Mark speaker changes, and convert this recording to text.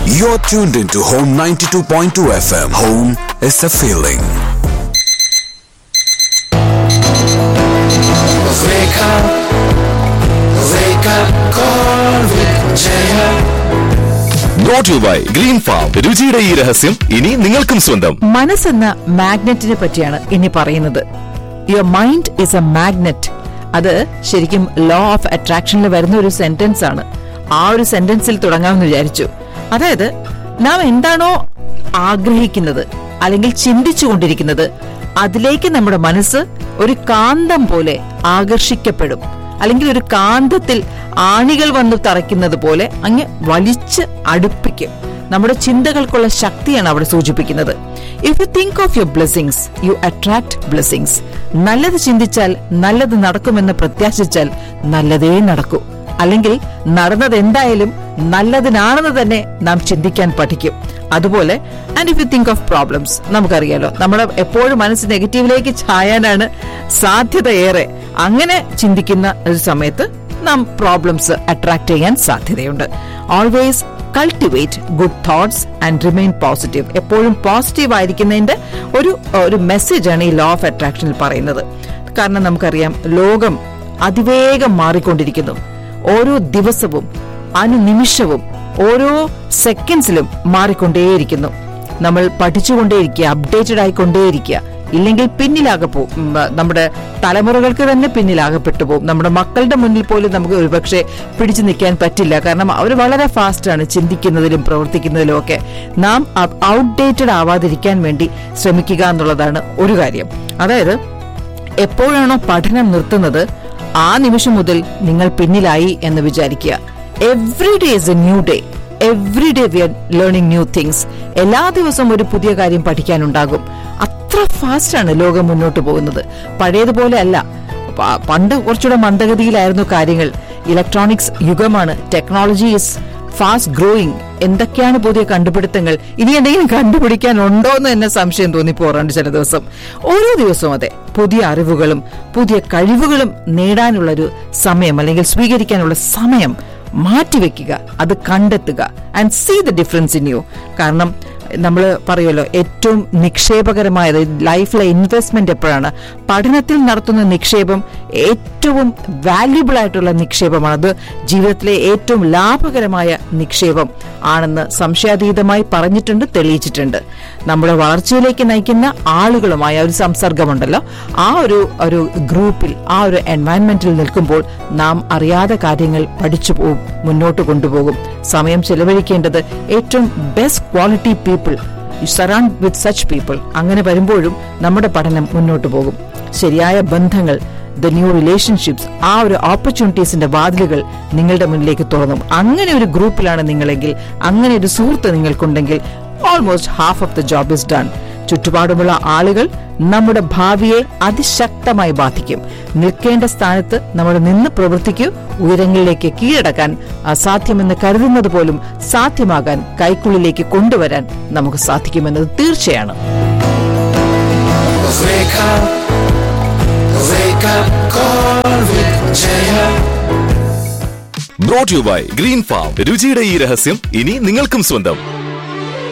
Speaker 1: You're tuned into Home 92.2 FM. Home is a feeling.
Speaker 2: Wake up, wake up, call with Jaya.
Speaker 3: Brought you by green farm രുചിയുടെ ഈ രഹസ്യം ഇനി നിങ്ങൾക്കും സ്വന്തം
Speaker 4: മനസ്സെന്ന മാഗ്നറ്റിനെ പറ്റിയാണ് ഇനി പറയുന്നത് your mind is a magnet അത് ശരിക്കും ലോ ഓഫ് അട്രാക്ഷനിൽ വരുന്ന ഒരു സെന്റൻസ് ആണ് ആ ഒരു സെന്റൻസിൽ തുടങ്ങാമെന്ന് വിചാരിച്ചു അതായത് നാം എന്താണോ ആഗ്രഹിക്കുന്നത് അല്ലെങ്കിൽ ചിന്തിച്ചു കൊണ്ടിരിക്കുന്നത് അതിലേക്ക് നമ്മുടെ മനസ്സ് ഒരു കാന്തം പോലെ ആകർഷിക്കപ്പെടും അല്ലെങ്കിൽ ഒരു കാന്തത്തിൽ ആണികൾ വന്ന് തറയ്ക്കുന്നത് പോലെ അങ്ങ് വലിച്ച് അടുപ്പിക്കും നമ്മുടെ ചിന്തകൾക്കുള്ള ശക്തിയാണ് അവിടെ സൂചിപ്പിക്കുന്നത് if you think of your blessings you attract blessings നല്ലത് ചിന്തിച്ചാൽ നല്ലത് നടക്കുമെന്ന് പ്രത്യാശിച്ചാൽ നല്ലതേ നടക്കൂ അല്ലെങ്കിൽ നടന്നത് എന്തായാലും നല്ലതിനാണെന്ന് തന്നെ നാം ചിന്തിക്കാൻ പഠിക്കും അതുപോലെ and if you think of problems നമുക്കറിയാലോ നമ്മുടെ എപ്പോഴും മനസ്സ് നെഗറ്റീവിലേക്ക് ചായാനാണ് സാധ്യത ഏറെ അങ്ങനെ ചിന്തിക്കുന്ന ഒരു സമയത്ത് നാം പ്രോബ്ലംസ് അട്രാക്ട് ചെയ്യാൻ സാധ്യതയുണ്ട് always cultivate good thoughts and remain positive എപ്പോഴും പോസിറ്റീവ് ആയിരിക്കുന്നതിന്റെ ഒരു ഒരു മെസ്സേജാണ് ഈ ലോ ഓഫ് അട്രാക്ഷനിൽ പറയുന്നത് കാരണം നമുക്കറിയാം ലോകം അതിവേഗം മാറിക്കൊണ്ടിരിക്കുന്നു ഓരോ ദിവസവും അനുനിമിഷവും ഓരോ സെക്കൻഡ്സിലും മാറിക്കൊണ്ടേയിരിക്കുന്നു നമ്മൾ പഠിച്ചുകൊണ്ടേയിരിക്കുക അപ്ഡേറ്റഡ് ആയിക്കൊണ്ടേയിരിക്കുക ഇല്ലെങ്കിൽ പിന്നിലാകെ പോകും ഉം, നമ്മുടെ തലമുറകൾക്ക് തന്നെ പിന്നിലാകപ്പെട്ടു പോകും നമ്മുടെ മക്കളുടെ മുന്നിൽ പോലും നമുക്ക് ഒരുപക്ഷെ പിടിച്ചു നിൽക്കാൻ പറ്റില്ല കാരണം അവർ വളരെ ഫാസ്റ്റ് ആണ് ചിന്തിക്കുന്നതിലും പ്രവർത്തിക്കുന്നതിലും ഒക്കെ നാം ഔട്ട്ഡേറ്റഡ് ആവാതിരിക്കാൻ വേണ്ടി ശ്രമിക്കുക എന്നുള്ളതാണ് ഒരു കാര്യം അതായത് എപ്പോഴാണോ പഠനം നിർത്തുന്നത് ആ നിമിഷം മുതൽ നിങ്ങൾ പിന്നിലായി എന്ന് വിചാരിക്കുക every day is a new day every day we are learning new things എല്ലാ ദിവസവും ഒരു പുതിയ കാര്യം പഠിക്കാനുണ്ടാകും അത്ര ഫാസ്റ്റ് ആണ് ലോകം മുന്നോട്ട് പോകുന്നത് പഴയതുപോലെ അല്ല പ- പണ്ട് കുറച്ചുകൂടെ മന്ദഗതിയിലായിരുന്നു കാര്യങ്ങൾ ഇലക്ട്രോണിക്സ് യുഗമാണ് ടെക്നോളജി ഇസ് ഫാസ്റ്റ് ഗ്രോയിങ് എന്തൊക്കെയാണ് പുതിയ കണ്ടുപിടുത്തങ്ങൾ ഇനി എന്തെങ്കിലും കണ്ടുപിടിക്കാനുണ്ടോ എന്ന് തന്നെ സംശയം തോന്നിപ്പോറാണ്ട് ചില ദിവസം ഓരോ ദിവസവും അതെ പുതിയ അറിവുകളും പുതിയ കഴിവുകളും നേടാനുള്ളൊരു സമയം അല്ലെങ്കിൽ സ്വീകരിക്കാനുള്ള സമയം മാറ്റിവെക്കുക അത് കണ്ടെത്തുക and see the difference in you കാരണം നമ്മൾ പറയുമല്ലോ ഏറ്റവും നിക്ഷേപകരമായത് ലൈഫിലെ ഇൻവെസ്റ്റ്മെന്റ് എപ്പോഴാണ് പഠനത്തിൽ നടത്തുന്ന നിക്ഷേപം ഏറ്റവും വാല്യുബിൾ ആയിട്ടുള്ള നിക്ഷേപമാണ് അത് ജീവിതത്തിലെ ഏറ്റവും ലാഭകരമായ നിക്ഷേപം ആണെന്ന് സംശയാതീതമായി പറഞ്ഞിട്ടുണ്ട് തെളിയിച്ചിട്ടുണ്ട് നമ്മുടെ വളർച്ചയിലേക്ക് നയിക്കുന്ന ആളുകളുമായ ഒരു സംസർഗമുണ്ടല്ലോ ആ ഒരു ഒരു ഗ്രൂപ്പിൽ ആ ഒരു എൻവയൺമെന്റിൽ നിൽക്കുമ്പോൾ നാം അറിയാതെ കാര്യങ്ങൾ പഠിച്ചു പോകും മുന്നോട്ട് കൊണ്ടുപോകും സമയം ചെലവഴിക്കേണ്ടത് ഏറ്റവും best quality people you surround with such people അങ്ങനെ വരുമ്പോഴും നമ്മുടെ പഠനം മുന്നോട്ട് പോകും ശരിയായ ബന്ധങ്ങൾ ദ ന്യൂ റിലേഷൻഷിപ്സ് ആ ഒരു ഓപ്പർച്യൂണിറ്റീസിന്റെ വാതിലുകൾ നിങ്ങളുടെ മുന്നിലേക്ക് തുറന്നും അങ്ങനെ ഒരു ഗ്രൂപ്പിലാണ് നിങ്ങളെങ്കിൽ അങ്ങനെ ഒരു സുഹൃത്ത് നിങ്ങൾക്കുണ്ടെങ്കിൽ almost half of the job is done ചുറ്റുപാടുമുള്ള ആളുകൾ നമ്മുടെ ഭാവിയെ അതിശക്തമായി ബാധിക്കും നിൽക്കേണ്ട സ്ഥാനത്ത് നമ്മൾ നിന്ന് പ്രവർത്തിക്കൂ ഉയരങ്ങളിലേക്ക് കീഴടക്കാൻ അസാധ്യമെന്ന് കരുതുന്നത് പോലും സാധ്യമാകാൻ കൈക്കുള്ളിലേക്ക് കൊണ്ടുവരാൻ നമുക്ക് സാധിക്കുമെന്നത് തീർച്ചയാണ്
Speaker 2: Wake up, wake up, call with Jaya.
Speaker 3: Brought you by green farm രുചിയുടെ ഈ രഹസ്യം ഇനി നിങ്ങൾക്കും സ്വന്തം